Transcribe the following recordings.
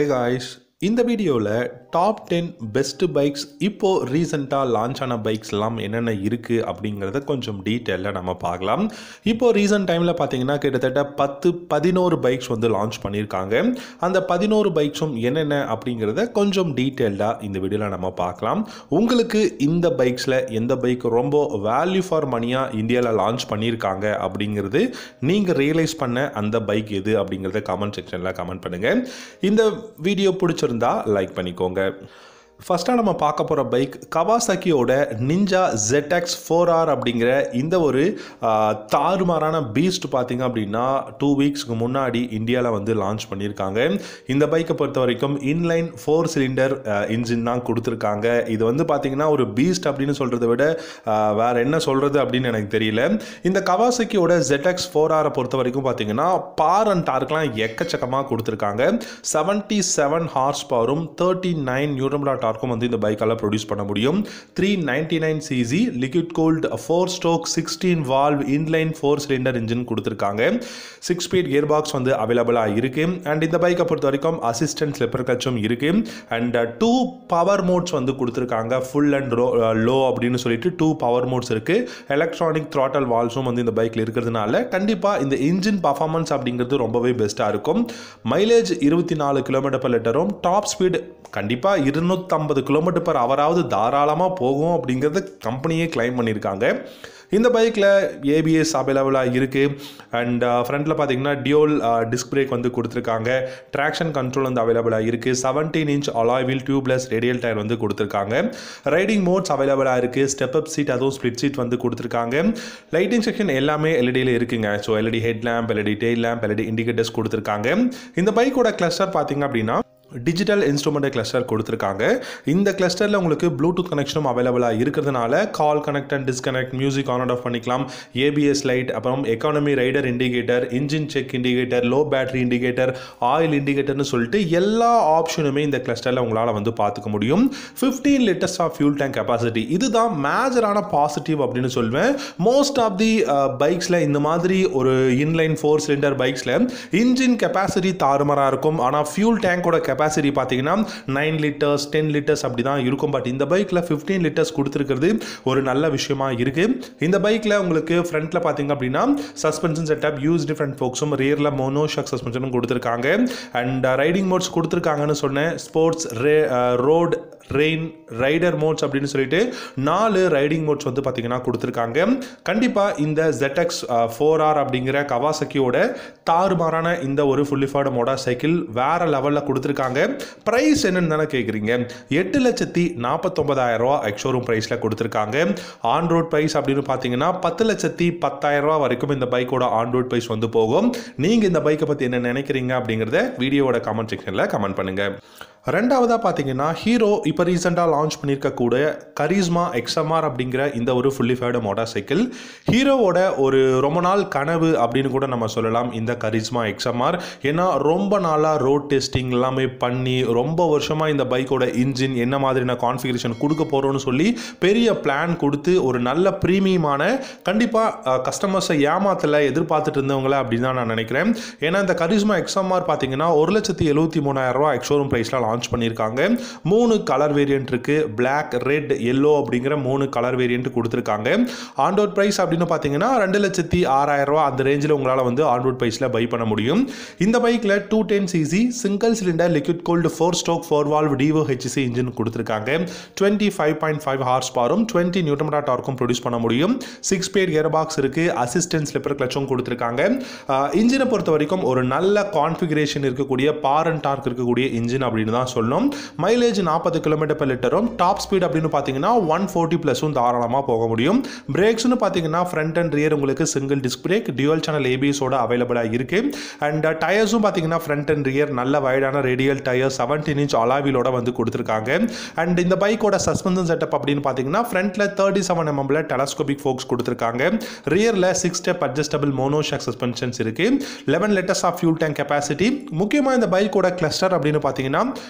hey guys இந்த வீடியோவில் top ten best bikes இப்போது ரீசெண்டாக லான்ச் ஆன பைக்ஸ் எல்லாம் என்னென்ன இருக்குது அப்படிங்கிறத கொஞ்சம் டீட்டெயிலாக நம்ம பார்க்கலாம் இப்போது ரீசெண்ட் டைமில் பார்த்தீங்கன்னா கிட்டத்தட்ட பத்து பதினோரு பைக்ஸ் வந்து லான்ச் பண்ணியிருக்காங்க அந்த பதினோரு பைக்ஸும் என்னென்ன அப்படிங்கிறத கொஞ்சம் டீட்டெயில்டாக இந்த வீடியோவில் நம்ம பார்க்கலாம் உங்களுக்கு இந்த பைக்ஸில் எந்த பைக் ரொம்ப வேல்யூ ஃபார் மணியாக இந்தியாவில் லான்ச் பண்ணியிருக்காங்க அப்படிங்கிறது நீங்கள் ரியலைஸ் பண்ண அந்த பைக் எது அப்படிங்கிறத கமெண்ட் செக்ஷனில் கமெண்ட் பண்ணுங்கள் இந்த வீடியோ பிடிச்சிருந்தா லைக் பண்ணிக்கோங்க ஃபஸ்ட்டாக நம்ம பார்க்க போகிற பைக் கவாசக்கியோட நிஞ்சா ZX ஃபோர் ஆர் அப்படிங்கிற இந்த ஒரு ஆஹ், தாறுமாறான பீஸ்ட் பார்த்தீங்க அப்படின்னா டூ வீக்ஸ்க்கு முன்னாடி இந்தியாவில் வந்து லான்ச் பண்ணியிருக்காங்க இந்த பைக்கை பொறுத்த வரைக்கும் இன்லைன் ஃபோர் சிலிண்டர் இன்ஜின் தான் கொடுத்துருக்காங்க இது வந்து பார்த்தீங்கன்னா ஒரு பீஸ்ட் அப்படின்னு சொல்கிறத விட ஆஹ், வேற என்ன சொல்கிறது அப்படின்னு எனக்கு தெரியல இந்த கவாசக்கியோட ZX ஃபோர் ஆரை பொறுத்த வரைக்கும் பார்த்தீங்கன்னா பார் அண்ட் டார்க்லாம் எக்கச்சக்கமாக கொடுத்துருக்காங்க செவன்ட்டி செவன் ஹார்ஸ் பவரும் தேர்ட்டி நைன் நியூட்ரம்லா டார்க்கும் வந்து இந்த பைக்கால் ப்ரொடியூஸ் பண்ண முடியும் three ninety nine CC liquid cold four stroke sixteen valve inline four cylinder engine கொடுத்துருக்காங்க சிக்ஸ் ஸ்பீட் கியர் பாக்ஸ் வந்து அவைலபிளாக இருக்கு அண்ட் இந்த பைக்கை பொறுத்த வரைக்கும் அசிஸ்டன்ட் ஸ்லிப்பர் கச்சும் இருக்கு அண்ட் டூ பவர் மோட்ஸ் வந்து கொடுத்துருக்காங்க ஃபுல் அண்ட் லோ அப்படின்னு சொல்லிட்டு டூ பவர் மோட்ஸ் இருக்கு எலக்ட்ரானிக் throttle வால்ஸும் வந்து இந்த பைக்கில் இருக்கிறதுனால கண்டிப்பாக இந்த இன்ஜின் பர்ஃபார்மன்ஸ் அப்படிங்கிறது ரொம்பவே பெஸ்ட்டாக இருக்கும் மைலேஜ் இருபத்தி நாலு கிலோமீட்டர் பர் லிட்டரும் டாப் ஸ்பீடு கண்டிப்பாக இருநூற்றம்பது கிலோமீட்டர் பர் அவராவது தாராளமாக போகும் அப்படிங்கிறத கம்பெனியே கிளைம் பண்ணியிருக்காங்க இந்த பைக்கில் ஏபிஎஸ் அவைலபிளாக இருக்குது அண்ட் ஃப்ரண்ட்டில் பார்த்தீங்கன்னா டியோல் டிஸ்க் பிரேக் வந்து கொடுத்துருக்காங்க ட்ராக்ஷன் கண்ட்ரோல் வந்து அவைலபிளாக இருக்குது seventeen inch alloy wheel tubeless radial tyre வந்து கொடுத்துருக்காங்க ரைடிங் மோட்ஸ் அவைலபிளாக இருக்குது ஸ்டெப் அப் சீட் அதுவும் ஸ்ப்ளிட் சீட் வந்து கொடுத்துருக்காங்க லைட்டிங் செக்ஷன் எல்லாமே எல்இடியில் இருக்குங்க so LED head lamp LED tail lamp LED indicators கொடுத்துருக்காங்க இந்த பைக்கோட கிளஸ்டர் பார்த்தீங்க அப்படின்னா டிஜிட்டல் இன்ஸ்ட்ருமெண்ட் கிளஸ்டர் கொடுத்துருக்காங்க இந்த கிளஸ்டரில் உங்களுக்கு ப்ளூடூத் கனெக்ஷனும் அவைலபிளாக இருக்கிறதுனால call connect and disconnect music on and off பண்ணிக்கலாம் ஏபிஎஸ் லைட் அப்புறம் economy rider indicator engine check indicator low battery indicator oil இண்டிகேட்டர்னு சொல்லிட்டு எல்லா ஆப்ஷனுமே இந்த கிளஸ்டரில் உங்களால் வந்து பார்த்துக்க முடியும் fifteen litres of fuel tank capacity இதுதான் மேஜரான பாசிட்டிவ் அப்படின்னு சொல்வேன் மோஸ்ட் ஆஃப் தி பைக்ஸில் இந்த மாதிரி ஒரு இன்லைன் ஃபோர் சிலிண்டர் பைக்ஸில் இன்ஜின் கெப்பாசிட்டி தாறுமாறாக இருக்கும் ஆனால் ஃபியூல் டேங்கோட கெப்பாசிட்டி பார்த்தீங்கன்னா நைன் லிட்டர்ஸ் டென் லிட்டர்ஸ் அப்படி தான் இருக்கும் பட் இந்த பைக்கில் ஃபிஃப்டீன் லிட்டர்ஸ் கொடுத்துருக்கிறது ஒரு நல்ல விஷயமா இருக்கு இந்த பைக்கில் உங்களுக்கு ஃப்ரண்ட்டில் பார்த்தீங்க அப்படின்னா சஸ்பென்ஷன் செட்டப் யூஸ் டிஃப்ரெண்ட் ஃபோக்ஸும் ரியரில் மோனோ ஷாக் சஸ்பென்ஷனும் கொடுத்துருக்காங்க அண்ட் ரைடிங் மோட்ஸ் கொடுத்துருக்காங்கன்னு சொன்னேன் ஸ்போர்ட்ஸ் ரே ரோட் ரெயின் ரைடர் மோட்ஸ் அப்படின்னு சொல்லிட்டு நாலு ரைடிங் மோட்ஸ் வந்து பார்த்தீங்கன்னா கொடுத்துருக்காங்க கண்டிப்பாக இந்த ZX ஃபோர் ஆர் அப்படிங்கிற கவாசக்கியோட தாறுமாறான இந்த ஒரு ஃபுல்லிஃபைடு மோட்டார் சைக்கிள் வேற லெவலில் கொடுத்துருக்காங்க ப்ரைஸ் என்னன்னு தானே கேட்குறீங்க எட்டு லட்சத்தி நாற்பத்தொம்பதாயிரம் ரூபா எக்ஷோரூம் ப்ரைஸில் கொடுத்துருக்காங்க ஆன் ரோட் ப்ரைஸ் அப்படின்னு பார்த்தீங்கன்னா பத்து லட்சத்தி பத்தாயிரம் ரூபா வரைக்கும் இந்த பைக்கோட ஆன் ரோட் ப்ரைஸ் வந்து போகும் நீங்கள் இந்த பைக்கை பற்றி என்ன நினைக்கிறீங்க அப்படிங்கிறத வீடியோவோட கமெண்ட் செக்ஷனில் கமெண்ட் பண்ணுங்கள் ரெண்டாவதாக பார்த்தீங்கன்னா ஹீரோ இப்போ ரீசெண்டாக லான்ச் பண்ணியிருக்கக்கூடிய கரிஸ்மா எக்ஸ்எம்ஆர் அப்படிங்கிற இந்த ஒரு ஃபுல்லிஃபைடு மோட்டார் சைக்கிள் ஹீரோவோட ஒரு ரொம்ப நாள் கனவு அப்படின்னு கூட நம்ம சொல்லலாம் இந்த கரிஸ்மா எக்ஸ்எம்ஆர் ஏன்னா ரொம்ப நாளாக ரோட் டெஸ்டிங் எல்லாமே பண்ணி ரொம்ப வருஷமாக இந்த பைக்கோட இன்ஜின் என்ன மாதிரியான கான்ஃபிகரேஷன் கொடுக்க போகிறோம்னு சொல்லி பெரிய பிளான் கொடுத்து ஒரு நல்ல ப்ரீமியமான கண்டிப்பாக கஸ்டமர்ஸை ஏமாத்தல எதிர்பார்த்துட்டு இருந்தவங்கள அப்படின்னு தான் நான் நினைக்கிறேன் ஏன்னா இந்த கரிஸ்மா எக்ஸ்எம்ஆர் பார்த்தீங்கன்னா ஒரு லட்சத்தி எழுபத்தி மூணாயிரம் ரூபா எக்ஷோரூம் ப்ரைஸில் லான்ச் பண்ணியிருக்காங்க மூணு கலர் வேரியன்ட் இருக்கு பிளாக் ரெட் எல்லோ அப்படிங்கிற மூணு கலர் வேரியன்ட் கொடுத்துருக்காங்க ஆன்ரோட் ப்ரைஸ் அப்படின்னு பார்த்தீங்கன்னா ரெண்டு லட்சத்தி ஆறாயிரம் ரூபா அந்த ரேஞ்சில் உங்களால் வந்து ஆன்ரோட் ப்ரைஸில் பை பண்ண முடியும் இந்த பைக்கில் two ten CC single cylinder liquid gold four stroke four valve டிவோ ஹெச்சி இன்ஜின் கொடுத்துருக்காங்க twenty five point five horse பவரும் டுவெண்ட்டி நியூட்டமரா டார்க்கும் ப்ரொடியூஸ் பண்ண முடியும் சிக்ஸ் ஸ்பீட் கியர் பாக்ஸ் இருக்கு அசிஸ்டன்ட் ஸ்லிப்பர் கிளச்சும் கொடுத்துருக்காங்க இன்ஜினை பொறுத்த வரைக்கும் ஒரு நல்ல கான்ஃபிகரேஷன் இருக்கக்கூடிய பார் அண்ட் டார்க் இருக்கக்கூடிய இன்ஜின் அப்படின்னு தான் சொல்லணும் மைலேஜ் நாற்பது கிலோமீட்டர் per லிட்டரும் டாப் ஸ்பீட் அப்படின்னு பார்த்தீங்கன்னா ஒன் ஃபோர்ட்டி ப்ளஸும் தாராளமாக போக முடியும் பிரேக்ஸ்னு பார்த்தீங்கன்னா ஃப்ரண்ட் அண்ட் ரியர் உங்களுக்கு single disc brake dual channel ஏபிஎஸோட அவைலபிளாக இருக்கு அண்ட் டயர்ஸும் பார்த்தீங்கன்னா ஃப்ரண்ட் அண்ட் ரியர் நல்ல வைடான ரேடியல் டயர் செவன்டீன் இன்ச் அலாவிலோட வந்து கொடுத்துருக்காங்க அண்ட் இந்த பைக்கோட சஸ்பென்ஷன் செட்டப் அப்படின்னு பார்த்தீங்கன்னா ஃப்ரண்ட்ல தேர்ட்டி செவன் எம்எம்ல டெலஸ்கோபிக் ஃபோக்ஸ் கொடுத்துருக்காங்க ரியரில் six step adjustable monoshock suspensions இருக்கு eleven litres of fuel tank capacity முக்கியமாக இந்த பைக்கோட கிளஸ்டர் அப்படின்னு பார்த்தீங்கன்னா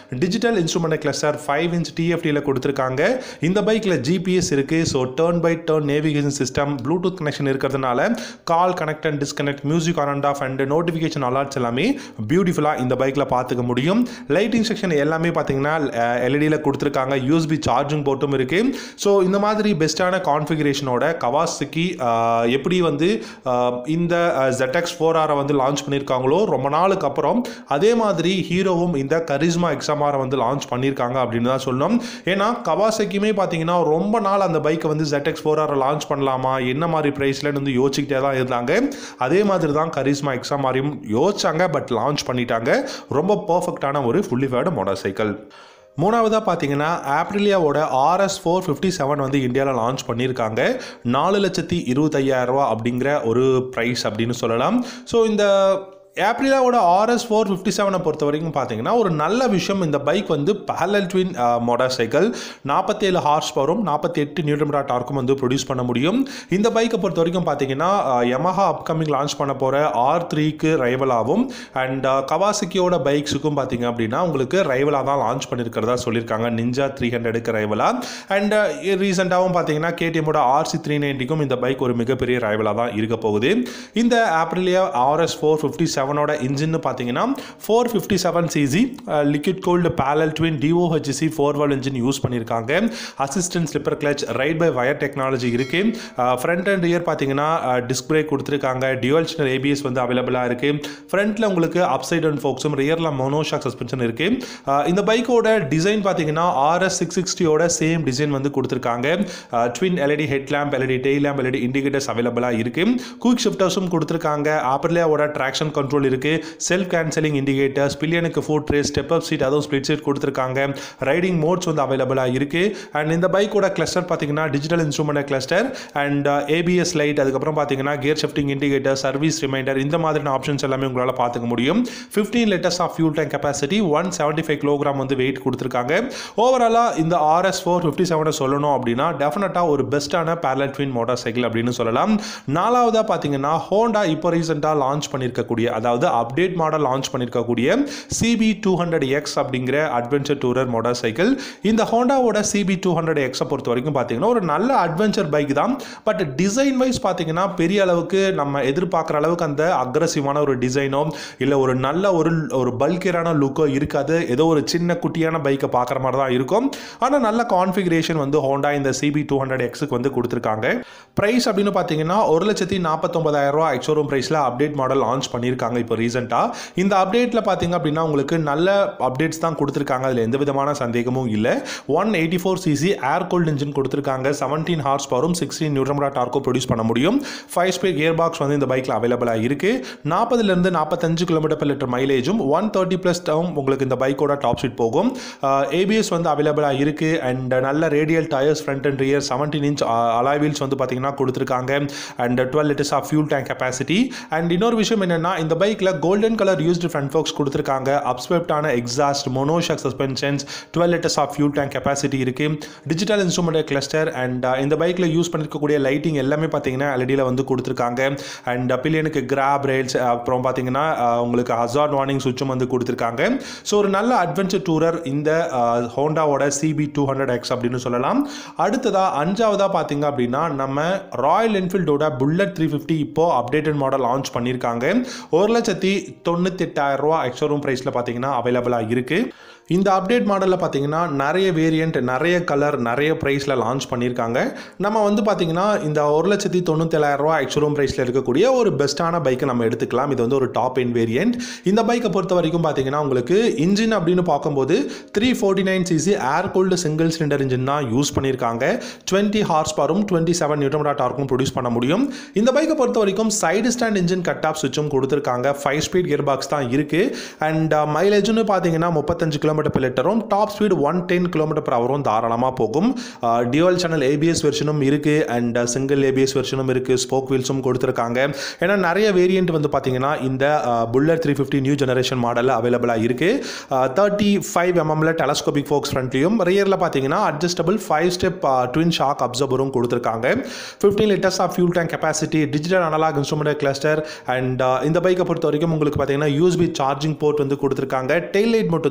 digital instrument cluster five inch டிஎஃப்டியில் கொடுத்துருக்காங்க இந்த பைக்கில் ஜிபிஎஸ் இருக்குது so turn by turn navigation system Bluetooth connection இருக்கிறதுனால call connect and disconnect music on and off and notification alerts எல்லாமே பியூட்டிஃபுல்லாக இந்த பைக்கில் பார்த்துக்க முடியும் லைட்டிங் செக்ஷன் எல்லாமே பார்த்தீங்கன்னா எல்இடியில் கொடுத்துருக்காங்க யூஎஸ்பி சார்ஜிங் போர்ட்டும் இருக்குது ஸோ இந்த மாதிரி பெஸ்ட்டான கான்ஃபிகரேஷனோட கவாசுக்கி எப்படி வந்து ஆஹ், இந்த ZX ஃபோர் ஆரை வந்து லான்ச் பண்ணியிருக்காங்களோ ரொம்ப நாளுக்கு அப்புறம் அதே மாதிரி ஹீரோவும் இந்த கரிஸ்மா எக்ஸாமாரை வந்து லான்ச் பண்ணியிருக்காங்க அப்படின்னு தான் சொல்லணும் ஏன்னா கவாசக்கியுமே பார்த்தீங்கன்னா ரொம்ப நாள் அந்த பைக்கை வந்து ZX ஃபோர் ஆரை லான்ச் பண்ணலாமா என்ன மாதிரி ப்ரைஸில் வந்து யோசிச்சுக்கிட்டே தான் இருந்தாங்க அதே மாதிரி தான் கரிஸ்மா எக்ஸாமாரையும் யோசிச்சாங்க பட் லான்ச் பண்ணிட்டாங்க ரொம்ப பர்ஃபெக்டான ஒரு ஃபுல்லி ஃபேர்டு மோட்டார் சைக்கிள் மூணாவதாக பார்த்தீங்கன்னா ஆப்ரிலியாவோட ஆர்எஸ் ஃபோர் ஃபிஃப்டி செவன் வந்து இந்தியாவில் லான்ச் பண்ணியிருக்காங்க நாலு லட்சத்தி இருபத்தையாயிரம் ரூபா அப்படிங்கிற ஒரு ப்ரைஸ் அப்படின்னு சொல்லலாம் ஸோ இந்த ஆப்ரிலாவோட ஆர்எஸ் ஃபோர் ஃபிஃப்டி செவனை பொறுத்த வரைக்கும் பார்த்தீங்கன்னா ஒரு நல்ல விஷயம் இந்த பைக் வந்து பேரல் ட்வின் மோட்டார் சைக்கிள் நாற்பத்தேழு ஹார்ஸ் பவரும் நாற்பத்தி எட்டு நியூட்ரன் டார்க்கும் வந்து ப்ரொடியூஸ் பண்ண முடியும் இந்த பைக்கை பொறுத்த வரைக்கும் பார்த்தீங்கன்னா யமஹா அப்கமிங் லான்ச் பண்ண போகிற ஆர் த்ரீக்கு ரைவலாகவும் அண்ட் கவாசிக்கியோட பைக்ஸுக்கும் பார்த்தீங்க அப்படின்னா உங்களுக்கு ரைவலாக தான் லான்ச் பண்ணியிருக்கிறதா சொல்லியிருக்காங்க நிஞ்சா த்ரீ ஹண்ட்ரடுக்கு ரைவலாக அண்ட் ரீசெண்டாகவும் பார்த்தீங்கன்னா கேடிஎம்மோட ஆர்சி த்ரீ நைன்ட்டிக்கும் இந்த பைக் ஒரு மிகப்பெரிய ரைவலாக தான் இருக்க போகுது இந்த ஆப்ரிலியா ஆர்எஸ் ஃபோர் ஃபிஃப்டி செவனோட இன்ஜின்னு பார்த்தீங்கன்னா four fifty seven cc liquid cooled parallel twin DOHC four valve engine use பண்ணியிருக்காங்க assistant slipper clutch ride by wire technology இருக்கு ஃப்ரண்ட் அண்ட் ரியர் பார்த்தீங்கன்னா டிஸ்க் பிரேக் கொடுத்துருக்காங்க டியூவல் சேனல் ஏபிஎஸ் வந்து அவைலபிளாக இருக்கு ஃப்ரண்ட்ல உங்களுக்கு அப்சைட் அண்ட் ஃபோக்ஸும் ரியரில் மோனோஷாக் சஸ்பென்ஷன் இருக்கு அஹ் இந்த பைக்கோட டிசைன் பார்த்தீங்கன்னா ஆர்எஸ் சிக்ஸ் சிக்ஸ்டியோட சேம் டிசைன் வந்து கொடுத்துருக்காங்க twin LED head lamp LED tail lamp LED indicators அவைலபிளாக இருக்கு குயிக் ஷிஃப்டர்ஸும் கொடுத்துருக்காங்க ஆப்பிரியாவோட ட்ராக்ஷன் கண்ட்ரோல் இருக்கு செல்ஃப் கேன்சலிங் இண்டிகேட்டர்ஸ் பில்லியனுக்கு footrest step up seat அதுவும் ஸ்பிளிட் சீட் கொடுத்துருக்காங்க ரைடிங் மோட்ஸ் வந்து அவைலபிளாக இருக்கு அண்ட் இந்த பைக்கோட கிளஸ்டர் பார்த்தீங்கன்னா digital instrument cluster and ABS light அதுக்கப்புறம் பார்த்தீங்கன்னா gear shifting indicator service reminder இந்த மாதிரியான ஆப்ஷன்ஸ் எல்லாமே உங்களால் பார்த்துக்க முடியும் fifteen litres of fuel tank capacity one seventy five kilogram வந்து வெயிட் கொடுத்துருக்காங்க ஓவராலாக இந்த ஆர்எஸ் ஃபோர் ஃபிஃப்டி செவனை சொல்லணும் அப்படின்னா டெஃபினட்டாக ஒரு பெஸ்ட்டான பேரலட் ட்வின் மோட்டார் சைக்கிள் அப்படின்னு சொல்லலாம் நாலாவதாக பார்த்தீங்கன்னா ஹோண்டா இப்போ ரீசெண்டாக லான்ச் பண்ணியிருக்கக்கூடிய அதாவது அப்டேட் மாடல் லான்ச் பண்ணியிருக்கக்கூடிய சிபி டூ ஹண்ட்ரட் எக்ஸ் அப்படிங்கிற அட்வென்ச்சர் டூரர் மோட்டார் சைக்கிள் இந்த ஹோண்டாவோட சிபி டூ ஹண்ட்ரட் எக்ஸை பொறுத்த வரைக்கும் பார்த்தீங்கன்னா ஒரு நல்ல அட்வென்ச்சர் பைக் தான் பட் டிசைன் வைஸ் பார்த்தீங்கன்னா பெரிய அளவுக்கு நம்ம எதிர்பார்க்குற அளவுக்கு அந்த அக்ரஸிவான ஒரு டிசைனோ இல்லை ஒரு நல்ல ஒரு ஒரு பல்கியரான லுக்கோ இருக்காது ஏதோ ஒரு சின்ன குட்டியான பைக்கை பார்க்குற மாதிரி தான் இருக்கும் ஆனால் நல்ல கான்ஃபிகரேஷன் வந்து ஹோண்டா இந்த சிபி டூ ஹண்ட்ரட் எக்ஸுக்கு வந்து கொடுத்துருக்காங்க ப்ரைஸ் அப்படின்னு பார்த்தீங்கன்னா ஒரு லட்சத்தி நாற்பத்தொம்பதாயிரம் ரூபா எக்ஸோரூம் ப்ரைஸில் அப்டேட் மாடல் லான்ச் பண்ணியிருக்காங்க இப்போ ரீசெண்டாக இந்த அப்டேட்டில் பார்த்தீங்க அப்படின்னா உங்களுக்கு நல்ல அப்டேட்ஸ் தான் கொடுத்துருக்காங்க அதில் எந்த விதமான சந்தேகமும் இல்லை one eighty four cc air cooled engine கொடுத்துருக்காங்க செவன்டீன் ஹார்ஸ் பவரும் சிக்ஸ்டீன் நியூட்ரம்ரா டார்க்கோ ப்ரொடியூஸ் பண்ண முடியும் ஃபைவ் ஸ்பீட் கியர் பாக்ஸ் வந்து இந்த பைக்கில் அவைலபிளாக இருக்குது நாற்பதுலேருந்து நாற்பத்தஞ்சு கிலோமீட்டர் per லிட்டர் மைலேஜும் ஒன் தேர்ட்டி ப்ளஸ் டவுன் உங்களுக்கு இந்த பைக்கோட டாப் ஸ்பீட் போகும் ஏபிஎஸ் வந்து அவைலபிளாக இருக்குது அண்ட் நல்ல radial tyres front and rear seventeen inch alloy wheels வந்து பார்த்தீங்கன்னா கொடுத்துருக்காங்க and twelve litres of fuel tank capacity and இன்னொரு விஷயம் என்னென்னா இந்த பைக்கில் golden colour used front forks கொடுத்துருக்காங்க அப்ஸ்வெப்டான exhaust monoshock suspensions twelve litres of fuel tank capacity இருக்குது டிஜிட்டல் இன்ஸ்ட்ருமெண்ட் கிளஸ்டர் அண்ட் இந்த பைக்கில் யூஸ் பண்ணிருக்கக்கூடிய லைட்டிங் எல்லாமே பார்த்தீங்கன்னா எல்இடியில் வந்து கொடுத்துருக்காங்க அண்ட் பில்லியனுக்கு கிராப் ரேல்ஸ் அப்புறம் பார்த்தீங்கன்னா அஹ், உங்களுக்கு ஹசார்ட் வார்னிங் சுவிட்சும் வந்து கொடுத்துருக்காங்க ஸோ ஒரு நல்ல அட்வென்ச்சர் டூரர் இந்த ஹோண்டாவோட சிபி டூ ஹண்ட்ரட் எக்ஸ் அப்படின்னு சொல்லலாம் அடுத்ததா அஞ்சாவதா பார்த்தீங்க அப்படின்னா நம்ம ராயல் என்ஃபீல்டோட புல்லட் த்ரீ ஃபிஃப்டி இப்போ அப்டேட்டட் மாடல் லான்ச் பண்ணியிருக்காங்க ஒரு லட்சத்தி தொண்ணூத்தெட்டாயிரம் ரூபா எக்ஸோரூம் ப்ரைஸில் பார்த்தீங்கன்னா அவைலபிளாக இருக்குது இந்த அப்டேட் மாடலில் பார்த்தீங்கன்னா நிறைய வேரியண்ட் நிறைய கலர் நிறைய ப்ரைஸில் லான்ச் பண்ணியிருக்காங்க நம்ம வந்து பார்த்தீங்கன்னா இந்த ஒரு லட்சத்தி தொண்ணூத்தேழாயிரம் ரூபா எக்ஸ்ஷோரூம் ப்ரைஸில் இருக்கக்கூடிய ஒரு பெஸ்ட்டான பைக்கை நம்ம எடுத்துக்கலாம் இது வந்து ஒரு டாப் என் வேரியண்ட் இந்த பைக்கை பொறுத்த வரைக்கும் பார்த்தீங்கன்னா உங்களுக்கு இன்ஜின் அப்படின்னு பார்க்கும்போது three forty nine cc air cooled single cylinder engine தான் யூஸ் பண்ணியிருக்காங்க டுவெண்ட்டி ஹார்ஸ் பவரும் டுவெண்ட்டி செவன் நியூட்ரமரா டார்க்கும் ப்ரொடியூஸ் பண்ண முடியும் இந்த பைக்கை பொறுத்த வரைக்கும் side stand engine cut off சுவிட்சும் கொடுத்துருக்காங்க ஃபைவ் ஸ்பீட் கியர் பாக்ஸ் தான் இருக்குது அண்ட் மைலேஜ்னு பார்த்தீங்கன்னா முப்பத்தஞ்சு கிலோமீட்டர் per லிட்டரும் top speed one ten kilometre per ஹவரும் தாராளமாக போகும் டியூவல் சேனல் ஏபிஎஸ் வெர்ஷனும் இருக்குது அண்ட் சிங்கிள் ஏபிஎஸ் வெர்ஷனும் இருக்குது ஸ்போக் வீல்ஸும் கொடுத்துருக்காங்க ஏன்னா நிறைய வேரியண்ட் வந்து பார்த்தீங்கன்னா இந்த Bullet three fifty new generation மாடலில் அவைலபிளாக இருக்குது தேர்ட்டி ஃபைவ் எம்எம்ல டெலஸ்கோபிக் ஃபோக்ஸ் ஃப்ரண்ட்லையும் ரியரில் பார்த்தீங்கன்னா adjustable five step twin shock அப்சர்வரும் கொடுத்துருக்காங்க fifteen litres of fuel tank capacity digital analogue instrument cluster and இந்த பைக்கை பொறுத்த வரைக்கும் உங்களுக்கு பார்த்தீங்கன்னா யூஎஸ்பி சார்ஜிங் போர்ட் வந்து கொடுத்துருக்காங்க டெய்ல் லைட் மட்டும் தான் எல்இடியில்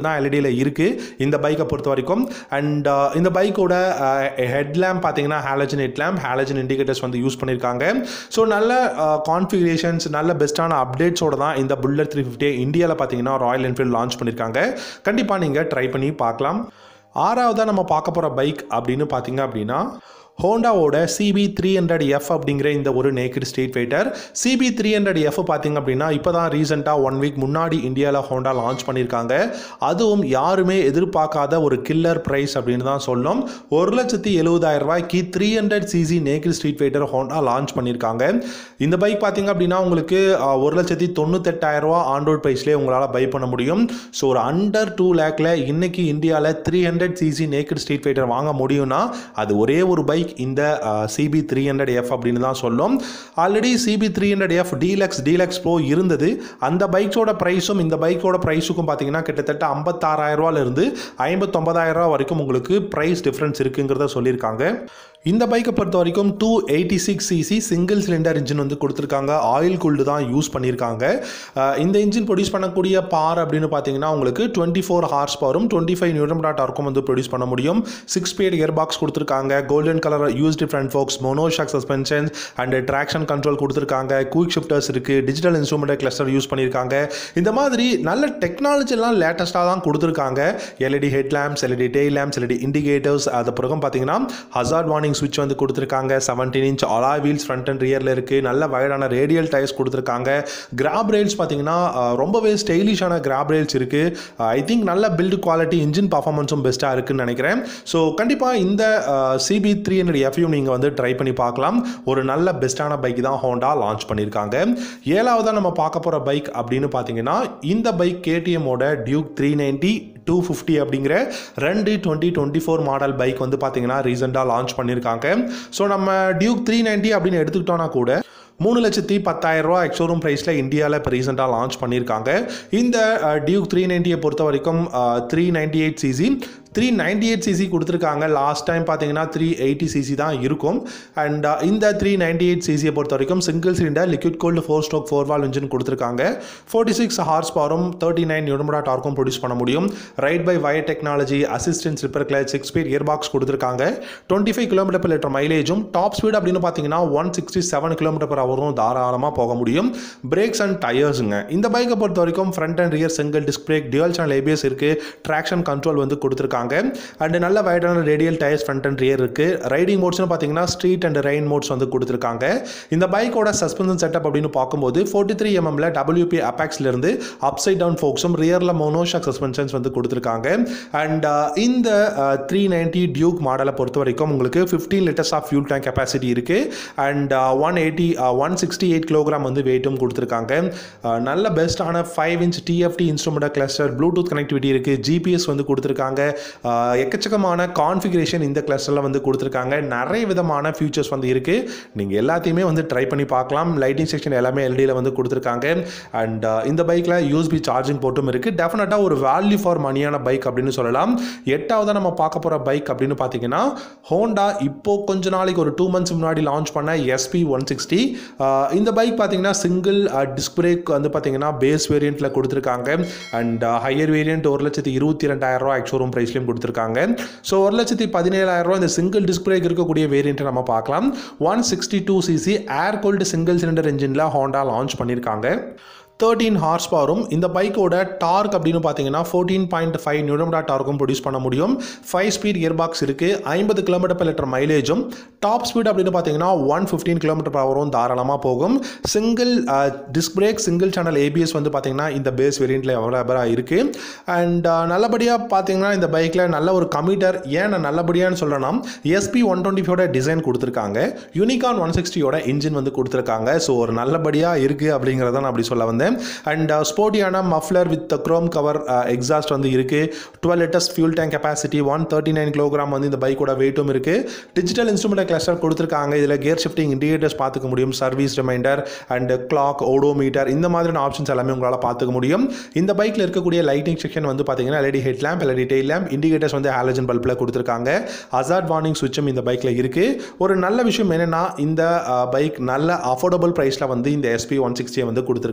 பைக்கில் இருக்குது இந்த பைக்கை பொறுத்த வரைக்கும் அண்ட் இந்த பைக்கோட ஹெட் லேம்ப் பார்த்தீங்கன்னா halogen head lamp halogen indicators வந்து யூஸ் பண்ணியிருக்காங்க ஸோ நல்ல கான்ஃபிகரேஷன்ஸ் நல்ல பெஸ்ட்டான அப்டேட்ஸோட தான் இந்த புல்லட் த்ரீ ஃபிஃப்டி இந்தியாவில் பார்த்தீங்கன்னா ராயல் என்ஃபீல்டு லான்ச் பண்ணியிருக்காங்க கண்டிப்பாக நீங்கள் ட்ரை பண்ணி பார்க்கலாம் ஆறாவதாக நம்ம பார்க்க போகிற பைக் அப்படின்னு பார்த்தீங்க அப்படின்னா ஹோண்டாவோட சிபி த்ரீ ஹண்ட்ரட் எஃப் அப்படிங்கிற இந்த ஒரு naked street fighter CB three hundred F பார்த்தீங்க அப்படின்னா இப்போ தான் ரீசெண்டாக ஒன் வீக் முன்னாடி இந்தியாவில் ஹோண்டா லான்ச் பண்ணியிருக்காங்க அதுவும் யாருமே எதிர்பார்க்காத ஒரு கில்லர் ப்ரைஸ் அப்படின்னு தான் சொல்லணும் ஒரு லட்சத்தி எழுபதாயிரம் ரூபாய்க்கு three hundred cc naked street fighter Honda launch பண்ணியிருக்காங்க இந்த பைக் பார்த்தீங்க அப்படின்னா உங்களுக்கு அஹ், ஒரு லட்சத்தி தொண்ணூத்தெட்டாயிரம் ரூபா ஆண்ட்ராய்ட் ப்ரைஸ்லேயே உங்களால் பை பண்ண முடியும் ஸோ ஒரு அண்டர் டூ லேக்கில் இன்னைக்கு இந்தியாவில் three hundred cc naked street fighter வாங்க முடியும்னா அது ஒரே ஒரு பைக் இந்த சிபி த்ரீ ஹண்ட்ரட் எஃப் அப்படின்னு தான் சொல்லும் already CB three hundred F deluxe deluxe pro இருந்தது அந்த பைக்ஸோட ப்ரைஸும் இந்த பைக்கோட ப்ரைஸுக்கும் பார்த்தீங்கன்னா கிட்டத்தட்ட ஐம்பத்தாறாயிரம் ரூபாயிலிருந்து ஐம்பத்தொம்பதாயிரம் ரூபா வரைக்கும் உங்களுக்கு ப்ரைஸ் டிஃப்ரென்ஸ் இருக்குங்கிறத சொல்லியிருக்காங்க இந்த பைக்கை பொறுத்த வரைக்கும் two eighty six cc single cylinder engine வந்து கொடுத்துருக்காங்க ஆயில் கூல்டு தான் யூஸ் பண்ணியிருக்காங்க அஹ் இந்த இன்ஜின் ப்ரொடியூஸ் பண்ணக்கூடிய பார் அப்படின்னு பார்த்தீங்கன்னா உங்களுக்கு டுவெண்ட்டி ஃபோர் ஹார்ஸ் பவரும் டுவெண்ட்டி ஃபைவ் நியூட்ரம் டாட் டார்க்கும் வந்து ப்ரொடியூஸ் பண்ண முடியும் சிக்ஸ் ஸ்பீட் இயர் பாக்ஸ் கொடுத்துருக்காங்க golden colour used front forks monoshock suspensions and traction control கொடுத்துருக்காங்க குயிக் ஷிஃப்டர்ஸ் இருக்குது டிஜிட்டல் இன்ஸ்ட்ருமெண்ட் கிளஸ்டர் யூஸ் பண்ணியிருக்காங்க இந்த மாதிரி நல்ல டெக்னாலஜிலாம் லேட்டஸ்ட்டாக தான் கொடுத்துருக்காங்க LED head lamps LED tail lamps LED indicators அது பிறகு பார்த்தீங்கன்னா ஹசார்ட் வார்னிங் சுவிட்ச் வந்து கொடுத்துருக்காங்க seventeen inch alloy wheels front and ரியரில் இருக்குது நல்ல வயடான ரேடியல் டயர்ஸ் கொடுத்துருக்காங்க கிராப் ரேல்ஸ் பார்த்தீங்கன்னா அஹ், ரொம்பவே ஸ்டைலிஷான கிராப் ரேல்ஸ் இருக்குது ஐ திங்க் நல்ல பில்டு குவாலிட்டி இன்ஜின் பர்ஃபார்மன்ஸும் பெஸ்ட்டாக இருக்குன்னு நினைக்கிறேன் ஸோ கண்டிப்பாக இந்த சிபி த்ரீ ஹண்ட்ரட் எஃப்யூ நீங்கள் வந்து ட்ரை பண்ணி பார்க்கலாம் ஒரு நல்ல பெஸ்ட்டான பைக் தான் ஹோண்டா லான்ச் பண்ணியிருக்காங்க ஏழாவதாக நம்ம பார்க்க போகிற பைக் அப்படின்னு பார்த்தீங்கன்னா இந்த பைக் கேடிஎம்மோட Duke three ninety two fifty அப்படிங்கிற ரெண்டு twenty twenty four model bike வந்து பார்த்தீங்கன்னா ரீசெண்டாக லான்ச் பண்ணியிருக்காங்க ஸோ நம்ம டியூக் த்ரீ நைன்ட்டி அப்படின்னு எடுத்துக்கிட்டோன்னா கூட மூணு லட்சத்தி பத்தாயிரம் ரூபா எக்ஸோரூம் ப்ரைஸில் இந்தியாவில் இப்போ ரீசெண்டாக லான்ச் பண்ணியிருக்காங்க இந்த டியூக் த்ரீ நைன்ட்டியை பொறுத்த வரைக்கும் three ninety eight cc three ninety eight cc கொடுத்துருக்காங்க லாஸ்ட் டைம் பார்த்தீங்கன்னா த்ரீ எயிட்டி சிசி தான் இருக்கும் அண்ட் இந்த த்ரீ நைன்டி எயிட் சிசியை பொறுத்த வரைக்கும் single cylinder liquid gold four stroke four valve engine கொடுத்துருக்காங்க ஃபோர்ட்டி சிக்ஸ் ஹார்ஸ் பவரும் தேர்ட்டி நைன் நியூடமரா டார்க்கும் ப்ரொடியூஸ் பண்ண முடியும் ride by wire technology assistance slipper clutch six speed gear box கொடுத்துருக்காங்க twenty five kilometre per litre மைலேஜும் top speed அப்படின்னு பார்த்தீங்கன்னா one sixty seven kilometre per ஹவரும் தாராளமாக போக முடியும் பிரேக்ஸ் அண்ட் டயர்ஸுங்க இந்த பைக்கை பொறுத்த வரைக்கும் front and rear single disc brake dual channel ABS இருக்குது ட்ராக்ஷன் கண்ட்ரோல் வந்து கொடுத்துருக்காங்க அண்ட் நல்ல வைடான radial tyres front and rear இருக்குது ரைடிங் மோட்ஸ்னு பார்த்தீங்கன்னா ஸ்ட்ரீட் அண்ட் ரெயின் மோட்ஸ் வந்து கொடுத்துருக்காங்க இந்த பைக்கோட சஸ்பென்ஷன் செட்டப் அப்படின்னு பார்க்கும்போது ஃபோர்ட்டி த்ரீ எம்எம்ல டபிள்யூபி அப்பாக்ஸ்லேருந்து அப்சைட் டவுன் ஃபோக்ஸும் ரியரில் மோனோஷாக் சஸ்பென்ஷன்ஸ் வந்து கொடுத்துருக்காங்க அண்ட் இந்த த்ரீ நைன்ட்டி டியூக் மாடலை பொறுத்த வரைக்கும் உங்களுக்கு fifteen litres of fuel tank capacity இருக்குது and one eighty one sixty eight kilogram வந்து வெயிட்டும் கொடுத்துருக்காங்க Uh, நல்ல பெஸ்ட்டான five inch TFT instrument cluster Bluetooth connectivity இருக்குது ஜிபிஎஸ் வந்து கொடுத்துருக்காங்க Uh, எக்கச்சக்கமான கான்ஃபிகரேஷன் இந்த கிளஸ்டரில் வந்து கொடுத்துருக்காங்க நிறைய விதமான ஃபியூச்சர்ஸ் வந்து இருக்குது நீங்கள் எல்லாத்தையுமே வந்து ட்ரை பண்ணி பார்க்கலாம் லைட்டிங் செக்ஷன் எல்லாமே எல்டியில் வந்து கொடுத்துருக்காங்க அண்ட் இந்த பைக்கில் யூஎஸ்பி சார்ஜிங் போட்டும் இருக்குது டெஃபினட்டாக ஒரு வேல்யூ ஃபார் மணியான பைக் அப்படின்னு சொல்லலாம் எட்டாவதாக நம்ம பார்க்க போகிற பைக் அப்படின்னு பார்த்தீங்கன்னா ஹோண்டா இப்போ கொஞ்ச நாளைக்கு ஒரு டூ மந்த்ஸ் முன்னாடி லான்ச் பண்ண எஸ்பி ஒன் சிக்ஸ்டி இந்த பைக் பார்த்தீங்கன்னா சிங்கிள் டிஸ்க் பிரேக் வந்து பார்த்தீங்கன்னா பேஸ் வேரியண்ட்டில் கொடுத்துருக்காங்க அண்ட் ஹையர் வேரியண்ட் ஒரு லட்சத்தி இருபத்தி ரெண்டாயிரம் ரூபா எக்ஸோரூம் ப்ரைஸ்லையும் கொடுத்துருக்காங்க ஸோ ஒரு லட்சத்தி பதினேழாயிரம் ரூபா இந்த சிங்கிள் டிஸ்க் பிரேக் இருக்கக்கூடிய வேரியண்ட்டை நம்ம பார்க்கலாம் one sixty two cc air cooled single cylinder இன்ஜினில் ஹோண்டா லான்ச் பண்ணியிருக்காங்க தேர்ட்டீன் ஹார்ஸ் பவரும் இந்த பைக்கோட டார்க் அப்படின்னு பார்த்தீங்கன்னா ஃபோர்டீன் பாயிண்ட் ஃபைவ் நியூடம்டா டார்க்கும் ப்ரொடியூஸ் பண்ண முடியும் ஃபைவ் ஸ்பீட் இயர் பாக்ஸ் இருக்குது ஐம்பது கிலோமீட்டர் per லிட்டர் மைலேஜும் டாப் ஸ்பீட் அப்படின்னு பார்த்தீங்கன்னா ஒன் ஃபிஃப்டீன் கிலோமீட்டர் பவரும் தாராளமாக போகும் single disc brake single channel ABS வந்து பார்த்தீங்கன்னா இந்த பேஸ் வேரியண்ட்டில் அவைலபிளாக இருக்குது அண்ட் நல்லபடியாக பார்த்தீங்கன்னா இந்த பைக்கில் நல்ல ஒரு கம்யூட்டர் ஏன் நான் நல்லபடியான்னு சொல்கிறேன்னா எஸ்பி ஒன் டுவெண்ட்டி ஃபோட டிசைன் கொடுத்துருக்காங்க யூனிகான் ஒன் சிக்ஸ்டியோட இன்ஜின் வந்து கொடுத்துருக்காங்க ஸோ ஒரு நல்லபடியாக இருக்குது அப்படிங்கிறத நான் அப்படி சொல்ல வந்தேன் அண்ட் ஸ்போர்ட்டியான muffler with chrome cover exhaust வந்து இருக்குது twelve litres fuel tank capacity one thirty nine kilogram வந்து இந்த பைக்கோட வெயிட்டும் இருக்குது டிஜிட்டல் இன்ஸ்ட்ருமெண்ட் கிளஸ்டர் கொடுத்துருக்காங்க இதில் கியர் ஷிஃப்டிங் இண்டிகேட்டர்ஸ் பார்த்துக்க முடியும் service reminder and clock odometer இந்த மாதிரியான ஆப்ஷன்ஸ் எல்லாமே உங்களால் பார்த்துக்க முடியும் இந்த பைக்கில் இருக்கக்கூடிய லைட்டிங் செக்ஷன் வந்து பார்த்தீங்கன்னா LED head lamp LED tail lamp indicators வந்து ஹாலஜன் பல்பில் கொடுத்துருக்காங்க அசார்ட் வார்னிங் சுவிட்சும் இந்த பைக்கில் இருக்குது ஒரு நல்ல விஷயம் என்னென்னா இந்த பைக் நல்ல அஃபோர்டபுள் ப்ரைஸில் வந்து இந்த எஸ்பி ஒன் சிக்ஸ்டியை வந்து கொடுத்துருக்காங்க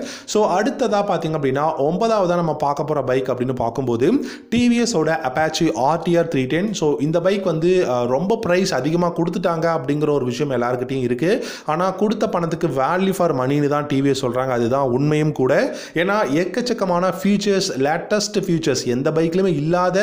ஸோ அடுத்ததாக பார்த்தீங்க அப்படின்னா ஒன்பதாவதாக நம்ம பார்க்க போகிற பைக் அப்படின்னு பார்க்கும்போது டிவிஎஸோட Apache RTR three ten so இந்த பைக் வந்து அஹ், ரொம்ப ப்ரைஸ் அதிகமாக கொடுத்துட்டாங்க அப்படிங்கிற ஒரு விஷயம் எல்லாருக்கிட்டையும் இருக்குது ஆனால் கொடுத்த பணத்துக்கு வேல்யூ ஃபார் மணின்னு தான் டிவிஎஸ் சொல்கிறாங்க அதுதான் உண்மையும் கூட ஏன்னா எக்கச்சக்கமான ஃபீச்சர்ஸ் லேட்டஸ்ட் ஃபீச்சர்ஸ் எந்த பைக்லையுமே இல்லாத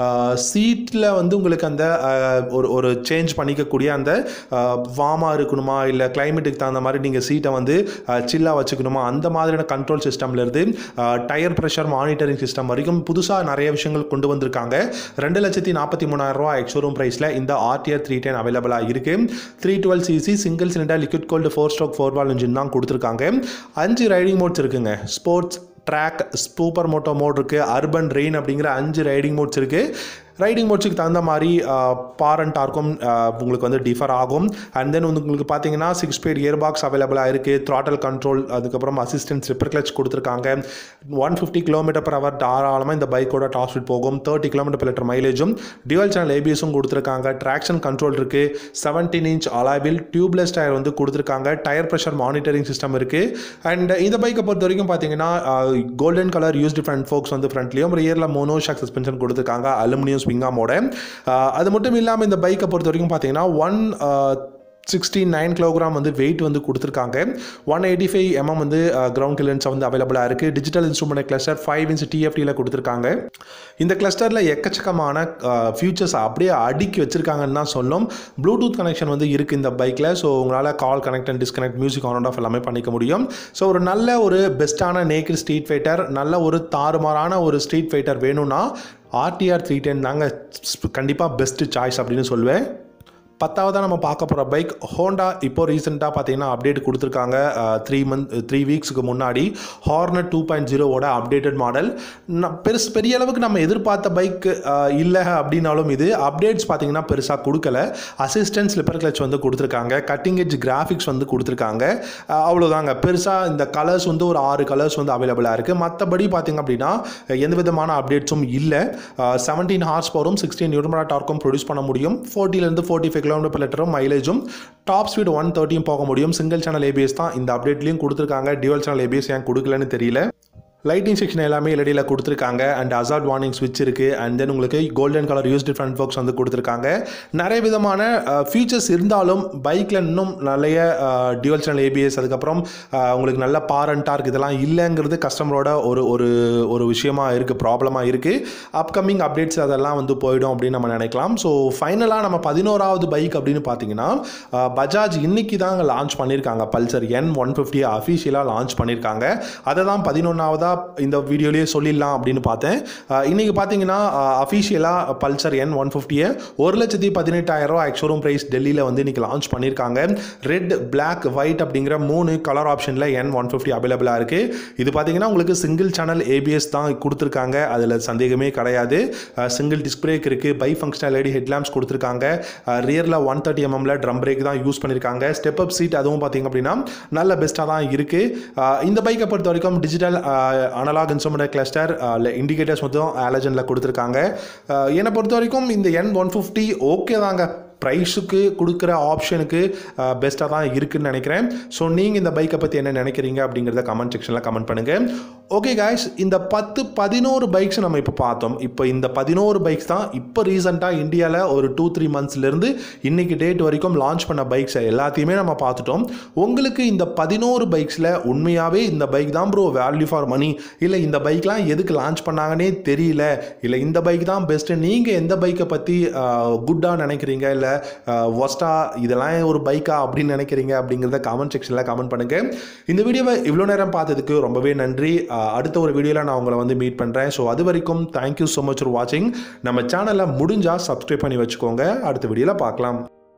சீட்டில் வந்து உங்களுக்கு அந்த அஹ், ஒரு ஒரு சேஞ்ச் பண்ணிக்கக்கூடிய அந்த வார்மாக இருக்கணுமா இல்லை கிளைமேட்டுக்கு தகுந்த மாதிரி நீங்கள் சீட்டை வந்து சில்லாக வச்சுக்கணுமா அந்த மாதிரியான கண்ட்ரோல் சிஸ்டம்லேருந்து டயர் ப்ரெஷர் மானிட்டரிங் சிஸ்டம் வரைக்கும் புதுசாக நிறைய விஷயங்கள் கொண்டு வந்திருக்காங்க ரெண்டு லட்சத்தி நாற்பத்தி மூணாயிரம் ரூபா எக்ஷோரூம் ப்ரைஸில் இந்த ஆர்டிஆர் த்ரீ டென் அவைலபிளாக இருக்குது three twelve cc single cylinder liquid gold four stroke four valve engine தான் கொடுத்துருக்காங்க அஞ்சு ரைடிங் மோட்ஸ் இருக்குங்க sports track super moto mode இருக்குது அர்பன் ரெயின் அப்படிங்கிற அஞ்சு ரைடிங் மோட்ஸ் இருக்குது ரைடிங் மோட்ஸுக்கு தகுந்த மாதிரி பார் அண்ட் டார்க்கும் உங்களுக்கு வந்து டிஃபர் ஆகும் அண்ட் தென் வந்து உங்களுக்கு பார்த்தீங்கன்னா சிக்ஸ் ஸ்பீட் இயர் பாக்ஸ் அவைலபிளாக இருக்குது த்ராட்டல் கண்ட்ரோல் அதுக்கப்புறம் அசிஸ்டன்ட் ஸ்லிப்பர் கிளச் கொடுத்துருக்காங்க one fifty kilometre per hour தாராளமாக இந்த பைக்கோட டாப் ஸ்பீட் போகும் தேர்ட்டி கிலோமீட்டர் per லிட்டர் மைலேஜும் டியூவல் சேனல் ஏபிஎஸும் கொடுத்துருக்காங்க ட்ராக்ஷன் கண்ட்ரோல் இருக்குது செவன்டீன் இன்ச் அலாபில் டியூப்லெஸ் டயர் வந்து கொடுத்துருக்காங்க டயர் ப்ரெஷர் மானிட்டரிங் சிஸ்டம் இருக்குது அண்ட் இந்த பைக்கை பொறுத்த வரைக்கும் பார்த்தீங்கன்னா golden colour used front forks வந்து ஃப்ரண்ட்லேயும் ரியரில் மோனோஷாக் சஸ்பென்ஷன் கொடுத்துருக்காங்க அலுமினியம் ஸ்விங்காமோட அது மட்டும் இல்லாமல் இந்த பைக்கை பொறுத்த வரைக்கும் பார்த்தீங்கன்னா ஒன் சிக்ஸ்டி நைன் கிலோகிராம் வந்து வெயிட் வந்து கொடுத்துருக்காங்க ஒன் எயிட்டி ஃபைவ் எம்எம் வந்து கிரவுண்ட் கிளியன்ஸ் வந்து அவைலபிளாக இருக்குது digital instrument cluster five inch டிஎஃப்டியில் கொடுத்துருக்காங்க இந்த கிளஸ்டரில் எக்கச்சக்கமான ஃபியூச்சர்ஸ் அப்படியே அடுக்கி வச்சிருக்காங்கன்னு தான் சொன்னோம் ப்ளூடூத் கனெக்ஷன் வந்து இருக்குது இந்த பைக்கில் ஸோ உங்களால் call connect and disconnect music on off எல்லாமே பண்ணிக்க முடியும் ஸோ ஒரு நல்ல ஒரு பெஸ்ட்டான நேக்கட் ஸ்ட்ரீட் ஃபைட்டர் நல்ல ஒரு தாறுமாறான ஒரு ஸ்ட்ரீட் ஃபைட்டர் வேணும்னா ஆர்டிஆர் த்ரீ டென் தாங்க கண்டிப்பாக பெஸ்ட்டு சாய்ஸ் அப்படின்னு சொல்லுவேன் பத்தாவதாக நம்ம பார்க்க போகிற பைக் ஹோண்டா இப்போ ரீசெண்டாக பார்த்தீங்கன்னா அப்டேட் கொடுத்துருக்காங்க த்ரீ மந்த் த்ரீ வீக்ஸுக்கு முன்னாடி ஹார்னர் டூ பாயிண்ட் ஜீரோவோட அப்டேட்டட் மாடல் பெருசு பெரிய அளவுக்கு நம்ம எதிர்பார்த்த பைக் இல்லை அப்படின்னாலும் இது அப்டேட்ஸ் பார்த்தீங்கன்னா பெருசாக கொடுக்கல அசிஸ்டன்ட் ஸ்லிப்பர் கிளச் வந்து கொடுத்துருக்காங்க கட்டிங் எட்ஜ் கிராஃபிக்ஸ் வந்து கொடுத்துருக்காங்க அஹ் அவ்வளோதாங்க பெருசாக இந்த கலர்ஸ் வந்து ஒரு ஆறு கலர்ஸ் வந்து அவைலபிளாக இருக்குது மற்றபடி பார்த்தீங்க அப்படின்னா எந்த விதமான அப்டேட்ஸும் இல்லை செவன்டீன் ஹார்ஸ் பவரும் சிக்ஸ்டீன் நியூட்ரமரா டார்க்கும் ப்ரொடியூஸ் பண்ண முடியும் ஃபோர்ட்டிலேருந்து ஃபோர்ட்டி ஃபைவ் கிலோமீட்டர் per லிட்டரும் மைலேஜும் டாப் ஸ்பீட் ஒன் தேர்ட்டியும் போக முடியும் சிங்கிள் சேனல் ஏபிஎஸ் தான் இந்த அப்டேட்லையும் கொடுத்துருக்காங்க டியூவல் சேனல் ஏபிஎஸ் ஏன் கொடுக்கலன்னு தெரியல லைட்டிங் செக்ஷன் எல்லாமே எல்இடியில் கொடுத்துருக்காங்க அண்ட் அசார்ட் வார்னிங் ஸ்விட்ச் இருக்குது அண்ட் தென் உங்களுக்கு golden colour used front forks வந்து கொடுத்துருக்காங்க நிறைய விதமான ஃபீச்சர்ஸ் இருந்தாலும் பைக்கில் இன்னும் நிறைய டியூவல் சேனல் ஏபிஎஸ் அதுக்கப்புறம் அஹ், உங்களுக்கு நல்ல பார் அண்ட் டார்க் இதெல்லாம் இல்லைங்கிறது கஸ்டமரோட ஒரு ஒரு ஒரு விஷயமா இருக்குது ப்ராப்ளமாக இருக்குது அப்கமிங் அப்டேட்ஸ் அதெல்லாம் வந்து போயிடும் அப்படின்னு நம்ம நினைக்கலாம் ஸோ ஃபைனலாக நம்ம பதினோராவது பைக் அப்படின்னு பார்த்தீங்கன்னா அஹ், பஜாஜ் இன்னைக்கு தான் லான்ச் பண்ணியிருக்காங்க பல்சர் என் ஒன் ஃபிஃப்டியை அஃபிஷியலாக லான்ச் பண்ணியிருக்காங்க அதை தான் பதினொன்றாவதாக இந்த வீடியோலேயே சொல்லிடலாம் அப்படின்னு பார்த்தேன் அஹ், இன்னைக்கு பார்த்தீங்கன்னா அஃபிஷியலாக பல்சர் என் ஒன் ஃபிஃப்டியை ஒரு லட்சத்தி பதினெட்டாயிரம் ரூபா எக்ஷோரூம் ப்ரைஸ் டெல்லியில் வந்து இன்னைக்கு லான்ச் பண்ணியிருக்காங்க ரெட் பிளாக் ஒயிட் அப்படிங்கிற மூணு கலர் ஆப்ஷனில் என் ஒன் ஃபிஃப்டி அவைலபிளாக இருக்குது இது பார்த்தீங்கன்னா உங்களுக்கு சிங்கிள் சேனல் ஏபிஎஸ் தான் கொடுத்துருக்காங்க அதில் சந்தேகமே கிடையாது சிங்கிள் டிஸ்க் பிரேக் இருக்குது பை ஃபங்க்ஷனல் எல்இடி ஹெட்லாம்ப்ஸ் கொடுத்துருக்காங்க ரியரில் ஒன் தேர்ட்டி எம்எம்ல ட்ரம் பிரேக் தான் யூஸ் பண்ணியிருக்காங்க ஸ்டெப் அப் சீட் அதுவும் பார்த்தீங்க அப்படின்னா நல்ல பெஸ்ட்டாக தான் இருக்குது இந்த பைக்கை பொறுத்த வரைக்கும் digital analogue instrument cluster indicators மட்டும் ஆலஜனில் கொடுத்துருக்காங்க அஹ், என்னை பொறுத்த வரைக்கும் இந்த என் ஒன் ஃபிஃப்டி ஓகே தாங்க ப்ரைஸுக்கு கொடுக்குற ஆப்ஷனுக்கு பெஸ்ட்டாக தான் இருக்குன்னு நினைக்கிறேன் ஸோ நீங்கள் இந்த பைக்கை பற்றி என்ன நினைக்கிறீங்க அப்படிங்கிறத கமெண்ட் செக்ஷனில் கமெண்ட் பண்ணுங்கள் ஓகே காய்ஸ் இந்த பத்து பதினோரு பைக்ஸ் நம்ம இப்போ பார்த்தோம் இப்போ இந்த பதினோரு பைக்ஸ் தான் இப்போ ரீசெண்டாக இந்தியாவில் ஒரு டூ த்ரீ மந்த்ஸ்லேருந்து இன்னைக்கு டேட் வரைக்கும் லான்ச் பண்ண பைக்ஸை எல்லாத்தையுமே நம்ம பார்த்துட்டோம் உங்களுக்கு இந்த பதினோரு பைக்ஸில் உண்மையாகவே இந்த பைக் தான் ப்ரோ வேல்யூ ஃபார் மணி இல்லை இந்த பைக்லாம் எதுக்கு லான்ச் பண்ணாங்கன்னே தெரியல இல்லை இந்த பைக் தான் பெஸ்ட்டு நீங்கள் எந்த பைக்கை பற்றி குட்டாக நினைக்கிறீங்க இல்லை ஒஸ்டா இதெல்லாம் ஒரு பைக்கா அப்படின்னு நினைக்கிறீங்க அப்படிங்கிறத கமெண்ட் செக்ஷனில் கமெண்ட் பண்ணுங்கள் இந்த வீடியோவை இவ்வளோ நேரம் பார்த்ததுக்கு ரொம்பவே நன்றி அஹ், அடுத்த ஒரு வீடியோவில் நான் உங்களை வந்து மீட் பண்ணுறேன் ஸோ அது வரைக்கும் தேங்க்யூ ஸோ மச் ஃபார் வாட்சிங் நம்ம சேனலை முடிஞ்சால் சப்ஸ்கிரைப் பண்ணி வச்சுக்கோங்க அடுத்த வீடியோவில் பார்க்கலாம்